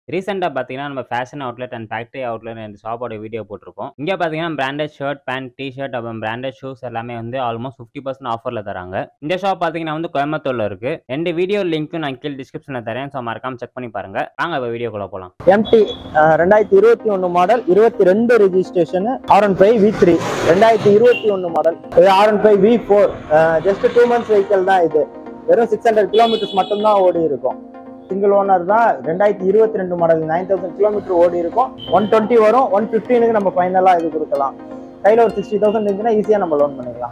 ரீசெண்டாக பார்த்தீங்கன்னா நம்ம fashion outlet and factory outlet இந்த ஷாப்போட வீடியோ போட்டிருக்கோம் இங்கே பார்த்தீங்கன்னா branded shirt pant T shirt அப்புறம் பிராண்டட் ஷூஸ் எல்லாமே வந்து ஆல்மோஸ்ட் ஃபிஃப்டி பர்சன்ட் ஆஃபரில் தராங்க இந்த ஷாப் பார்த்தீங்கன்னா வந்து கோயம்புத்தூரில் இருக்கு ரெண்டு வீடியோ லிங்க்கும் நான் கீழே டிஸ்கிரிப்ஷனில் தரேன் ஸோ மறக்காம செக் பண்ணி பாருங்க வாங்க இப்போ வீடியோக்குள்ள போகலாம் எம்டி ரெண்டாயிரத்தி இருபத்தி ஒன்று மாடல் இருபத்தி ரெண்டு registration R one five V three ரெண்டாயிரத்தி இருபத்தி ஒன்று மாடல் இது R one five V four just two months vehicle தான் இது வெறும் சிக்ஸ் ஹண்ட்ரட் கிலோமீட்டர்ஸ் மட்டும்தான் ஓடி இருக்கும் சிங்கிள் ஓனர் தான் ரெண்டாயிரத்தி இருபத்தி ரெண்டு மாடல் நைன் தௌசண்ட் கிலோமீட்டர் ஓடி இருக்கும் ஒன் டுவெண்ட்டி வரும் ஒன் ஃபிஃப்டீனுக்கு நம்ம ஃபைனலாக இது கொடுக்கலாம் கையில் ஒரு சிக்ஸ்டி தௌசண்ட் இருந்துச்சுன்னா ஈஸியாக நம்ம லோன் பண்ணிக்கலாம்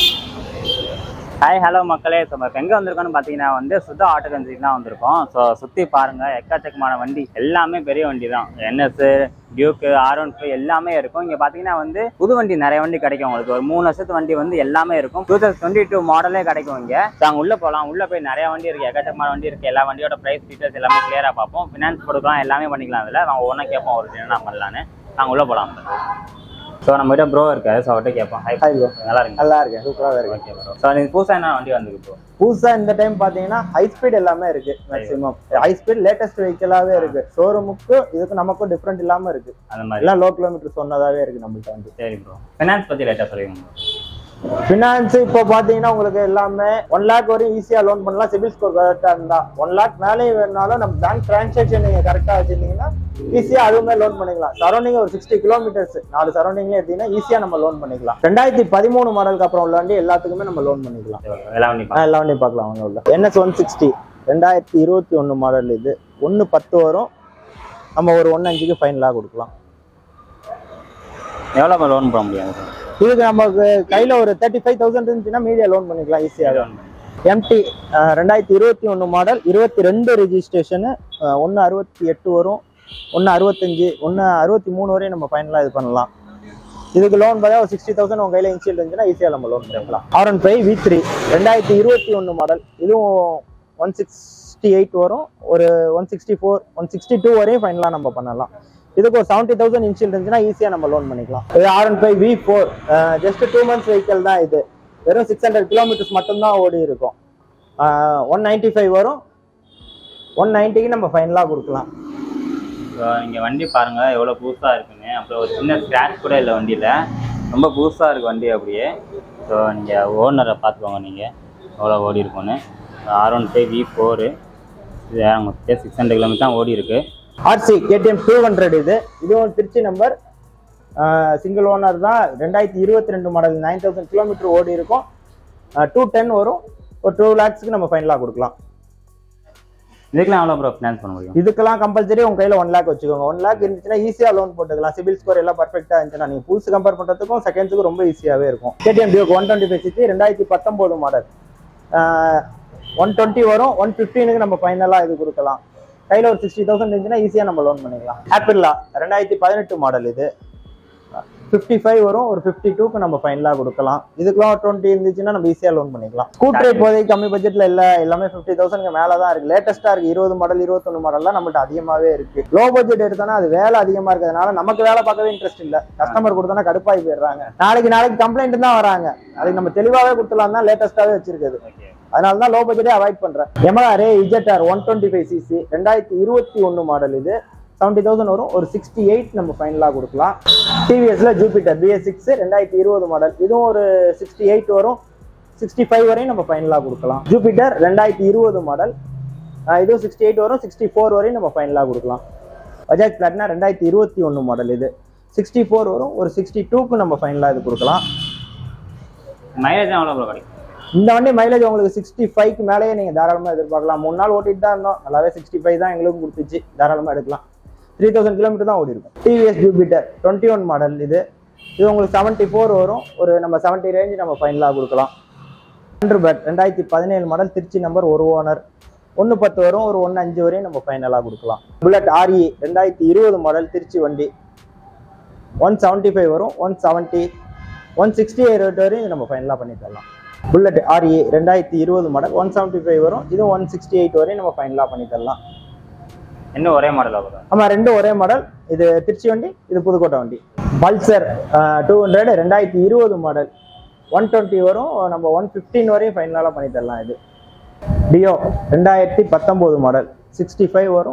ஹாய் ஹலோ மக்களே ஸோ நம்ம எங்கே வந்திருக்கோம்னு பார்த்தீங்கன்னா வந்து சுத்தா ஆட்டோ கன்சிக்கு தான் வந்திருக்கோம் ஸோ சுற்றி பாருங்கள் எக்கச்சக்கமான வண்டி எல்லாமே பெரிய வண்டி தான் என்எஸ் டியூக்கு ஆர் ஒன் ஃபைவ் எல்லாமே இருக்கும் இங்கே பார்த்தீங்கன்னா வந்து புது வண்டி நிறைய வண்டி கிடைக்கும் உங்களுக்கு ஒரு மூணு வருஷத்து வண்டி வந்து எல்லாமே இருக்கும் டூ தௌசண்ட் டுவெண்ட்டி டூ மாடலே கிடைக்கும் இங்கே ஸோ அங்கே உள்ளே போகலாம் உள்ளே போய் நிறைய வண்டி இருக்குது எக்கச்சக்கமான வண்டி இருக்குது எல்லா வண்டியோட ப்ரைஸ் டீட்டெயில்ஸ் எல்லாமே கிளியராக பார்ப்போம் ஃபினான்ஸ் கொடுக்கலாம் எல்லாமே பண்ணிக்கலாம் அதில் நாங்கள் ஒவ்வொன்றா கேட்போம் ஒரு என்ன பண்ணலான்னு நாங்கள் உள்ளே போகலாம் ஸோ நம்ம கிட்ட ப்ரோ இருக்காரு ஸோ அவர்கிட்ட கேட்போம் ஹை Hi bro. நல்லா இருக்கு நல்லா இருக்கேன் சூப்பராக இருக்கு ஓகே ப்ரோ ஸோ நீங்கள் புதுசாக என்ன வண்டி வந்திருக்கு ப்ரோ புதுசா இந்த டைம் பாத்தீங்கன்னா ஹை ஸ்பீட் எல்லாமே இருக்கு மேக்ஸிமம் ஹை ஸ்பீட் லேட்டஸ்ட் வெஹிக்கிளாவே இருக்கு ஷோரூமுக்கு இதுக்கு நமக்கும் டிஃப்ரெண்ட் இல்லாம இருக்கு அந்த மாதிரி எல்லாம் லோ கிலோமீட்டர் சொன்னதாவே இருக்கு நம்மள்ட்ட வந்து சரி ப்ரோ ஃபினான்ஸ் பற்றி லைட்டாக சொல்லுங்க ஃபினான்ஸ் இப்போ பாத்தீங்கன்னா உங்களுக்கு எல்லாமே ஒன் லேக் வரையும் ஈஸியா லோன் பண்ணலாம் சிபில் ஸ்கோர் கரெக்டா இருந்தா ஒன் லேக் மேலே வேணாலும் நம்ம பேங்க் டிரான்சாக்ஷன் நீங்க கரெக்டா வச்சிருந்தீங்கன்னா ஈஸியா அதுவுமே லோன் பண்ணிக்கலாம் சரௌண்டிங் ஒரு சிக்ஸ்டி கிலோமீட்டர்ஸ் நாலு சரௌண்டிங்ல எடுத்தீங்கன்னா ஈஸியா நம்ம லோன் பண்ணிக்கலாம் ரெண்டாயிரத்தி பதிமூணு மாடலுக்கு அப்புறம் உள்ள வண்டி எல்லாத்துக்குமே நம்ம லோன் பண்ணிக்கலாம் எல்லா வண்டி ஆ, எல்லா வண்டியும் பார்க்கலாம் அவங்க உள்ள என்எஸ் ஒன் சிக்ஸ்டி ரெண்டாயிரத்தி இருபத்தி ஒன்று மாடல் இது ஒன்று பத்து வரும் நம்ம ஒரு ஒன்று அஞ்சுக்கு ஃபைனலாக கொடுக்கலாம் எவ்வளோ லோன் போட முடியாது இதுக்கு நமக்கு கையில் ஒரு தேர்ட்டி ஃபைவ் தௌசண்ட் இருந்துச்சுன்னா மீடியா லோன் பண்ணிக்கலாம் ஈஸியாக எம்டி ரெண்டாயிரத்தி இருபத்தி ஒன்று மாடல் இருபத்தி ரெண்டு ரெஜிஸ்ட்ரேஷனு ஒன்று அறுபத்தி எட்டு வரும் ஒன்று அறுபத்தஞ்சு ஒன்று அறுபத்தி மூணு வரையும் நம்ம ஃபைனலாக இது பண்ணலாம் இதுக்கு லோன் பார்த்தா ஒரு சிக்ஸ்டி தௌசண்ட் உங்கள் கையில் இன்சியல் இருந்துச்சுன்னா ஈஸியாக நம்ம லோன் பண்ணிக்கலாம் R one five V three ரெண்டாயிரத்தி இருபத்தி ஒன்று மாடல் இதுவும் ஒன் சிக்ஸ்டி எயிட் வரும் ஒரு one sixty four one sixty two வரையும் ஃபைனலாக நம்ம பண்ணலாம் இதுக்கு ஒரு செவன்ட்டி தௌசண்ட் இன்சியல் இருந்துச்சுன்னா ஈஸியாக நம்ம லோன் பண்ணிக்கலாம் இது R one five V four just two months vehicle தான் இது வெறும் சிக்ஸ் ஹண்ட்ரட் கிலோமீட்டர்ஸ் மட்டும்தான் ஓடி இருக்கும் ஒன் நைன்ட்டி ஃபைவ் வரும் ஒன் நைன்ட்டிக்கு நம்ம ஃபைனலாக கொடுக்கலாம் ஸோ நீங்கள் வண்டி பாருங்கள் எவ்வளோ புதுசாக இருக்குன்னு அப்புறம் ஒரு சின்ன ஸ்க்ராட்ச் கூட இல்லை வண்டியில் ரொம்ப புதுசாக இருக்குது வண்டி அப்படியே ஸோ நீங்கள் ஓனரை பார்த்துக்கோங்க நீங்கள் எவ்வளோ ஓடி இருக்கும்னு R one five V four இது நமக்கு சிக்ஸ் ஹண்ட்ரட் கிலோமீட்டர் தான் ஓடி இருக்கு ஆர்சி கேடிஎம் டூ ஹண்ட்ரட் இது இதுவும் திருச்சி நம்பர் சிங்கிள் ஓனர் தான் ரெண்டாயிரத்தி இருபத்தி ரெண்டு மாடல் நைன் தௌசண்ட் கிலோமீட்டர் ஓடி இருக்கும் டூ டென் வரும் ஒரு டூ லேக்ஸ்க்கு நம்ம ஃபைனலாக கொடுக்கலாம் இதுக்கெல்லாம் எவ்வளோ ப்ரோ ஃபினான்ஸ் பண்ண முடியும் இதுக்கெல்லாம் கம்பல்சரி உங்க கையில ஒன் லேக் வச்சுக்கோங்க ஒன் லேக் இருந்துச்சுன்னா ஈஸியாக லோன் போட்டுக்கலாம் சிபில் ஸ்கோர் எல்லாம் பர்ஃபெக்டா இருந்துச்சுன்னா நீங்க புதுசு கம்பேர் பண்றதுக்கும் செகண்ட்ஸுக்கும் ரொம்ப ஈஸியாவே இருக்கும் KTM Duke one twenty five sixty ரெண்டாயிரத்தி பத்தொம்போது மாடல் ஒன் டுவெண்ட்டி வரும் ஒன் ஃபிஃப்டீனுக்கு நம்ம ஃபைனலாக இது கொடுக்கலாம் கையில் ஒரு சிக்ஸ்டி தௌசண்ட் இருந்துச்சுன்னா ஈஸியாக நம்ம லோன் பண்ணிக்கலாம் ஆப்பிள்லா ரெண்டாயிரத்தி பதினெட்டு மாடல் இது ஃபிஃப்டி ஃபைவ் வரும் ஒரு ஃபிஃப்டி டூக்கு நம்ம ஃபைனலாக கொடுக்கலாம் இதுக்கெல்லாம் டுவெண்ட்டி இருந்துச்சுன்னா நம்ம ஈஸியாக லோன் பண்ணிக்கலாம் ஸ்கூட்டர் இப்போதைக்கு கம்மி பட்ஜெட்டில் இல்லை எல்லாமே ஃபிஃப்டி தௌசண்ட்க்கு மேலே தான் இருக்குது லேட்டஸ்ட்டாக இருக்குது இருபது மாடல் இருபத்தொன்று மாடல்லாம் நம்மள்ட்ட அதிகமாகவே இருக்குது லோ பட்ஜெட் எடுத்தோன்னா அது வேலை அதிகமாக இருக்கிறதுனால நமக்கு வேலை பார்க்கவே இன்ட்ரெஸ்ட் இல்லை கஸ்டமர் கொடுத்தோன்னா கடுப்பாகி போயிடுறாங்க நாளைக்கு நாளைக்கு கம்ப்ளைண்ட் தான் வராங்க அதுக்கு நம்ம தெளிவாகவே கொடுத்துலாம் தான் லேட்டஸ்ட்டாகவே வச்சிருக்குது ஓகே அதனால தான் லோ பட்ஜெட்டே அவாய்ட் பண்றேன் Yamaha Ray ZR one twenty five CC ரெண்டாயிரத்தி இருபத்தி ஒன்று மாடல் இது செவன்ட்டி தௌசண்ட் வரும் ஒரு சிக்ஸ்டி எயிட் நம்ம ஃபைனலாக கொடுக்கலாம் டிவிஎஸ்ல ஜூபிட்டர் பிஎஸ் சிக்ஸ் ரெண்டாயிரத்தி இருபது மாடல் இதுவும் ஒரு சிக்ஸ்டி எயிட் வரும் சிக்ஸ்டி ஃபைவ் வரையும் நம்ம ஃபைனலாக கொடுக்கலாம் ஜூபிட்டர் ரெண்டாயிரத்தி இருபது மாடல் இதுவும் சிக்ஸ்டி எயிட் வரும் சிக்ஸ்டி ஃபோர் வரையும் நம்ம ஃபைனலாக கொடுக்கலாம் பஜாஜ் பிளாட்னா ரெண்டாயிரத்தி இருபத்தி ஒன்று மாடல் இது சிக்ஸ்டி ஃபோர் வரும் ஒரு சிக்ஸ்டி டூக்கு நம்ம ஃபைனலாக இது கொடுக்கலாம் மைலேஜ் எவ்வளோ ப்ரோ கிடைக்கும் இந்த வண்டி மைலேஜ் உங்களுக்கு சிக்ஸ்டி ஃபைவ்க்கு மேலேயே நீங்கள் தாராளமாக எதிர்பார்க்கலாம் மூணு நாள் ஓட்டிட்டு தான் இருந்தோம் நல்லாவே சிக்ஸ்டி ஃபைவ் தான் எங்களுக்கும் கொடுத்துச்சு தாராளமாக எடுக்கலாம் த்ரீ தௌசண்ட் கிலோமீட்டர் தான் ஓடி இருக்கும் TVS Jupiter twenty one model இது இது உங்களுக்கு செவன்ட்டி ஃபோர் வரும் ஒரு நம்ம செவன்ட்டி ரேஞ்ச் நம்ம ஃபைனலாக கொடுக்கலாம் ஹண்ட்ரட் ரெண்டாயிரத்தி பதினேழு மாடல் திருச்சி நம்பர் ஒரு ஓனர் ஒன்று பத்து வரும் ஒரு ஒன்று அஞ்சு வரையும் நம்ம ஃபைனலாக கொடுக்கலாம் புல்லட் ஆர்இ ரெண்டாயிரத்தி இருபது மாடல் திருச்சி வண்டி ஒன் செவன்ட்டி ஃபைவ் வரும் one seventy one sixty eight வரையும் நம்ம ஃபைனலாக பண்ணி தரலாம் புல்லட் ஆர்இ ரெண்டாயிரத்தி இருபது மாடல் ஒன் செவன்ட்டி ஃபைவ் வரும் இதுவும் ஒன் சிக்ஸ்டி எயிட் வரையும் நம்ம ஃபைனலாக பண்ணி தரலாம் இன்னும் ஒரே மாடலாக ப்ரோ ஆமாம் ரெண்டும் ஒரே மாடல் இது திருச்சி வண்டி இது புதுக்கோட்டை வண்டி பல்சர் டூ ஹண்ட்ரட் ரெண்டாயிரத்தி இருபது மாடல் ஒன் டுவெண்ட்டி வரும் நம்ம ஒன் ஃபிஃப்டீன் வரையும் ஃபைனலாக பண்ணி தரலாம் இது டியோ ரெண்டாயிரத்தி பத்தொம்போது மாடல் சிக்ஸ்டி ஃபைவ் வரும்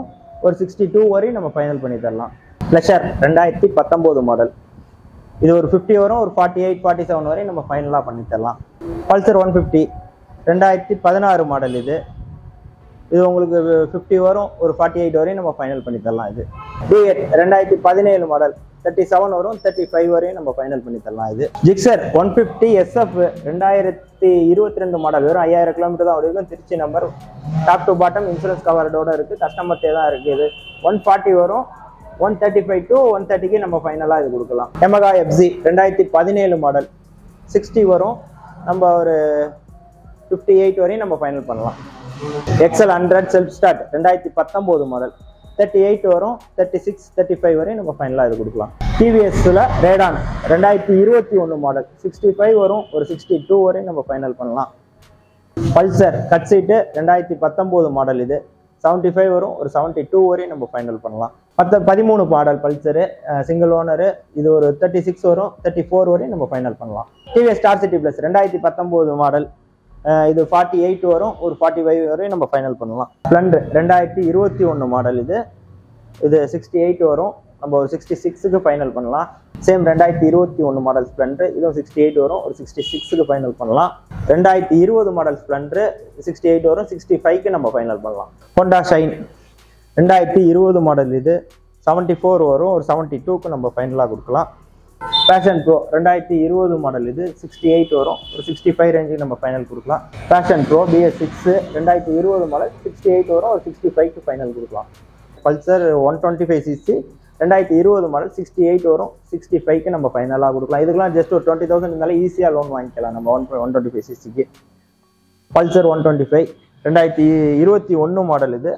ஒரு சிக்ஸ்டி டூ வரையும் நம்ம ஃபைனல் பண்ணி தரலாம் ப்ளஷர் ரெண்டாயிரத்தி பத்தொம்போது மாடல் இது ஒரு ஃபிஃப்டி வரும் ஒரு ஃபார்ட்டி எயிட் ஃபார்ட்டி செவன் வரையும் நம்ம ஃபைனலாக பண்ணி தரலாம் பல்சர் ஒன் ஃபிஃப்டி ரெண்டாயிரத்தி பதினாறு மாடல் இது இது உங்களுக்கு ஃபிஃப்டி வரும் ஒரு ஃபார்ட்டி எயிட் வரையும் நம்ம ஃபைனல் பண்ணி தரலாம் இது டிஎட் ரெண்டாயிரத்தி பதினேழு மாடல் தேர்ட்டி செவன் வரும் தேர்ட்டி ஃபைவ் வரையும் நம்ம ஃபைனல் பண்ணி தரலாம் இது ஜிக்ஸர் ஒன் ஃபிஃப்டி எஸ்எஃப் ரெண்டாயிரத்தி இருபத்தி ரெண்டு மாடல் வெறும் ஐயாயிரம் கிலோமீட்டர் தான் ஓடிருக்கும் Trichy number top to bottom insurance கவர்டோட இருக்குது கஸ்டமர்ட்டே தான் இருக்குது இது ஒன் ஃபார்ட்டி வரும் one thirty five to one தேர்ட்டிக்கு நம்ம ஃபைனலாக இது கொடுக்கலாம் எமகா எஃப்சி ரெண்டாயிரத்தி பதினேழு மாடல் சிக்ஸ்டி வரும் நம்ம ஒரு ஃபிஃப்டி எயிட் வரையும் நம்ம ஃபைனல் பண்ணலாம் எக்ஸல் ஹண்ட்ரட் செல்ஃப் ஸ்டார்ட் ரெண்டாயிரத்தி பத்தொம்போது மாடல் தேர்ட்டி எயிட் வரும் தேர்ட்டி சிக்ஸ் தேர்ட்டி ஃபைவ் வரையும் நம்ம ஃபைனலாக இது கொடுக்கலாம் டிவிஎஸ்ல ரேடான் ரெண்டாயிரத்தி இருபத்தி ஒன்று மாடல் சிக்ஸ்டி ஃபைவ் வரும் ஒரு சிக்ஸ்டி டூ வரையும் நம்ம ஃபைனல் பண்ணலாம் பல்சர் கட் சீட்டு ரெண்டாயிரத்தி பத்தொம்போது மாடல் இது செவன்ட்டி ஃபைவ் வரும் ஒரு செவன்ட்டி டூ வரையும் நம்ம ஃபைனல் பண்ணலாம் மற்ற பதிமூணு மாடல் பல்சரு சிங்கிள் ஓனரு இது ஒரு தேர்ட்டி சிக்ஸ் வரும் தேர்ட்டி ஃபோர் வரையும் நம்ம ஃபைனல் பண்ணலாம் டிவிஎஸ் ஸ்டார் சிட்டி ப்ளஸ் ரெண்டாயிரத்தி பத்தொம்போது மாடல் இது ஃபார்ட்டி எயிட் வரும் ஒரு ஃபார்ட்டி ஃபைவ் வரையும் நம்ம ஃபைனல் பண்ணலாம் ஸ்ப்ளெண்டர் ரெண்டாயிரத்தி இருபத்தி ஒன்று மாடல் இது இது சிக்ஸ்டி எயிட் வரும் நம்ம ஒரு சிக்ஸ்டி சிக்ஸுக்கு ஃபைனல் பண்ணலாம் சேம் ரெண்டாயிரத்தி இருபத்தி ஒன்று மாடல் ஸ்ப்ளெண்டர் இதுவும் சிக்ஸ்டி எயிட் வரும் ஒரு சிக்ஸ்டி சிக்ஸுக்கு ஃபைனல் பண்ணலாம் ரெண்டாயிரத்தி இருபது மாடல் ஸ்ப்ளெண்டர் சிக்ஸ்டி எயிட் வரும் சிக்ஸ்டி ஃபைவ்க்கு நம்ம ஃபைனல் பண்ணலாம் ஹோண்டா ஷைன் ரெண்டாயிரத்தி இருபது மாடல் இது செவன்ட்டி ஃபோர் வரும் ஒரு செவன்ட்டி டூக்கு நம்ம ஃபைனலாக கொடுக்கலாம் பேஷன் ப்ரோ ரெண்டாயிரத்தி இருபது மாடல் இது சிக்ஸ்டி எயிட் வரும் ஒரு சிக்ஸ்டி ஃபைவ் ரேஞ்சுக்கு நம்ம ஃபைனல் கொடுக்கலாம் பேஷன் ப்ரோ பிஎஸ் சிக்ஸு ரெண்டாயிரத்தி இருபது மாடல் சிக்ஸ்டி எயிட் வரும் ஒரு சிக்ஸ்டி ஃபைவ்க்கு ஃபைனல் கொடுக்கலாம் Pulsar one twenty five CC ரெண்டாயிரத்தி இருபது மாடல் சிக்ஸ்டி எயிட் வரும் சிக்ஸ்டி ஃபைவ்க்கு நம்ம ஃபைனலாக கொடுக்கலாம் இதுக்கெல்லாம் ஜஸ்ட் ஒரு டுவெண்ட்டி தௌசண்ட் இருந்தாலும் ஈஸியாக லோன் வாங்கிக்கலாம் நம்ம ஒன் ஒன் டுவெண்ட்டி ஃபைவ் சிசிக்கு பல்சர் ஒன் டுவெண்ட்டி ஃபைவ் ரெண்டாயிரத்தி இருபத்தி ஒன்று மாடல் இது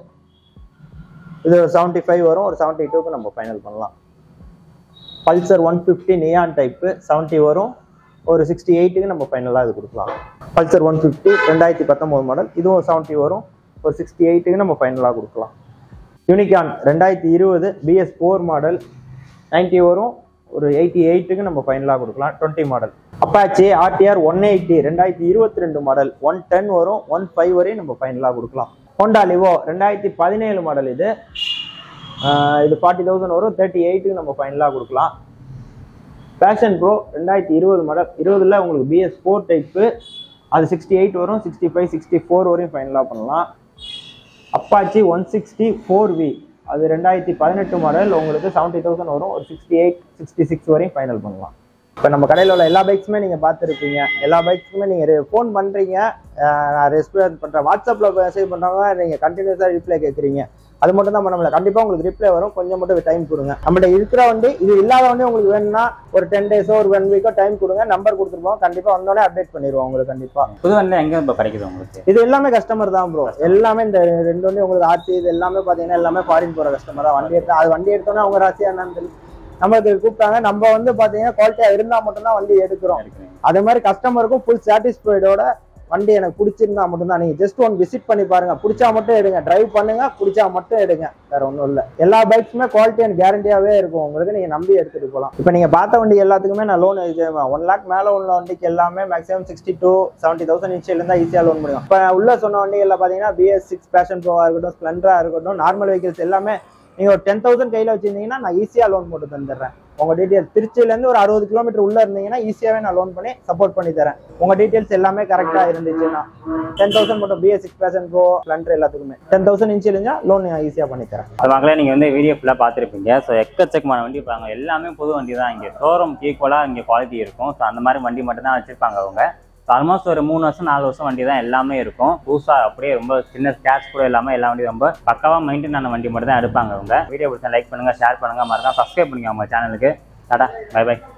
இது செவன்ட்டி ஃபைவ் வரும் ஒரு செவன்ட்டி டூக்கு நம்ம ஃபைனல் பண்ணலாம் Pulsar one fifty neon type seventy வரும் ஒரு சிக்ஸ்டி எயிட்டுக்கு நம்ம ஃபைனலாக இது கொடுக்கலாம் பல்சர் ஒன் ஃபிஃப்டி ரெண்டாயிரத்தி பத்தொம்போது மாடல் இதுவும் செவன்ட்டி வரும் ஒரு சிக்ஸ்டி எயிட்டுக்கு நம்ம ஃபைனலாக கொடுக்கலாம் யூனிகான் ரெண்டாயிரத்தி இருபது பிஎஸ் ஃபோர் மாடல் நைன்ட்டி வரும் ஒரு எயிட்டி எயிட்டுக்கு நம்ம ஃபைனலாக கொடுக்கலாம் twenty model Apache RTR one eighty ரெண்டாயிரத்தி இருபத்தி ரெண்டு மாடல் ஒன் டென் வரும் ஒன் ஃபைவ் வரையும் நம்ம ஃபைனலாக கொடுக்கலாம் ஹோண்டா லிவோ ரெண்டாயிரத்தி பதினேழு மாடல் இது ஆஹ் இது ஃபார்ட்டி தௌசண்ட் வரும் தேர்ட்டி எயிட்டுக்கு நம்ம ஃபைனலாக கொடுக்கலாம் பேஷன் ப்ரோ ரெண்டாயிரத்தி இருபது மாடல் இருபதுல உங்களுக்கு பிஎஸ் ஃபோர் டைப்பு அது சிக்ஸ்டி எயிட் வரும் சிக்ஸ்டி ஃபைவ் சிக்ஸ்டி ஃபோர் வரையும் ஃபைனலாக பண்ணலாம் Apache one sixty four V அது ரெண்டாயிரத்தி பதினெட்டு மாடல் உங்களுக்கு செவன்ட்டி தௌசண்ட் வரும் ஒரு சிக்ஸ்டி எயிட் சிக்ஸ்டி சிக்ஸ் வரையும் ஃபைனல் பண்ணலாம் இப்போ நம்ம கடையில் உள்ள எல்லா பைக்ஸுமே நீங்கள் பார்த்துருப்பீங்க எல்லா பைக்ஸுமே நீங்கள் ஃபோன் பண்ணுறீங்க நான் ரெஸ்பான்ஸ் பண்ணுறேன் வாட்ஸ்அப்பில் மெசேஜ் பண்ணுறவங்க நீங்கள் கண்டினியூஸாக ரிப்ளை கேட்குறீங்க அது மட்டும் தான் பண்ண முடியல கண்டிப்பாக உங்களுக்கு ரிப்ளை வரும் கொஞ்சம் மட்டும் டைம் கொடுங்க நம்மகிட்ட இருக்கிற வண்டி இது இல்லாத வண்டி உங்களுக்கு வேணும்னா ஒரு டென் டேஸோ ஒரு ஒன் வீக்கோ டைம் கொடுங்க நம்பர் கொடுத்துருப்போம் கண்டிப்பாக வந்தோடனே அப்டேட் பண்ணிடுவோம் உங்களுக்கு கண்டிப்பாக புது வண்டியில் எங்கே இப்போ கிடைக்குது உங்களுக்கு இது எல்லாமே கஸ்டமர் தான் ப்ரோ எல்லாமே இந்த ரெண்டு வண்டி உங்களுக்கு ஆர்சி இது எல்லாமே பாத்தீங்கன்னா எல்லாமே ஃபாரின் போற கஸ்டமர் தான் வண்டி எடுத்தா அது வண்டி எடுத்தோன்னே அவங்க ராசியா என்னன்னு தெரியும் நம்மளுக்கு கூப்பிட்டாங்க நம்ம வந்து பாத்தீங்கன்னா குவாலிட்டியா இருந்தா மட்டும்தான் வண்டி எடுக்கிறோம் எடுக்கிறீங்க அதே மாதிரி கஸ்டமருக்கும் ஃபுல் சாட்டிஸ்ஃபைடோட வண்டி எனக்கு பிடிச்சிருந்தா மட்டும்தான் நீங்க ஜஸ்ட் ஒன் விசிட் பண்ணி பாருங்க பிடிச்சா மட்டும் எடுங்க டிரைவ் பண்ணுங்க பிடிச்சா மட்டும் எடுங்க வேற ஒன்றும் இல்லை எல்லா பைக்ஸுமே குவாலிட்டி அண்ட் கேரண்டியாவே இருக்கும் உங்களுக்கு நீங்க நம்பி எடுத்துட்டு போகலாம் இப்போ நீங்க பார்த்த வண்டி எல்லாத்துக்குமே நான் லோன் இது ஒன் லேக் மேல உள்ள வண்டிக்கு எல்லாமே maximum sixty two seventy thousand initial இருந்தா ஈஸியா லோன் முடியும் இப்போ உள்ள சொன்ன வண்டிகள்ல பாத்தீங்கன்னா பிஎஸ் சிக்ஸ் பேஷன் ப்ரோவா இருக்கட்டும் ஸ்ப்ளெண்டரா இருக்கட்டும் நார்மல் வெஹிக்கிள்ஸ் எல்லாமே நீங்க ஒரு டென் தௌசண்ட் கையில வச்சிருந்தீங்கன்னா நான் ஈஸியா லோன் போட்டு தந்துடுறேன் உங்க டீடைல் திருச்சியில இருந்து ஒரு அறுபது கிலோமீட்டர் உள்ள இருந்தீங்கன்னா ஈஸியாவே நான் லோன் பண்ணி சப்போர்ட் பண்ணி தரேன் உங்க டீடைல்ஸ் எல்லாமே கரெக்டா இருந்துச்சுன்னா டென் தௌசண்ட் மட்டும் BS six percent pro Splendor எல்லாத்துக்குமே டென் தௌசண்ட் இன்ச் இருந்தா லோன் ஈஸியா பண்ணி தரேன் அது மக்களே நீங்கள் வந்து வீடியோ ஃபுல்லாக பார்த்துருப்பீங்க ஸோ எக்கச்சக்கமான வண்டி இருப்பாங்க எல்லாமே புது வண்டி தான் இங்கே ஷோரூம் ஈக்குவலாக இங்கே குவாலிட்டி இருக்கும் ஸோ அந்த மாதிரி வண்டி மட்டும் தான் வச்சுருப்பாங்க அவங்க ஸோ ஆல்மோஸ்ட் ஒரு மூணு வருஷம் நாலு வருஷம் வண்டி தான் எல்லாமே இருக்கும் புதுசாக அப்படியே ரொம்ப சின்ன ஸ்கேட்ச் கூட இல்லாமல் எல்லா வண்டியும் ரொம்ப பக்காவாக மெயின்டைன் ஆன வண்டி மட்டும் தான் எடுப்பாங்க அவங்க வீடியோ பிடிச்சா லைக் பண்ணுங்கள் ஷேர் பண்ணுங்கள் மறக்காம சப்ஸ்கிரைப் பண்ணிக்கோங்க அவங்க சேனலுக்கு டாடா பை பை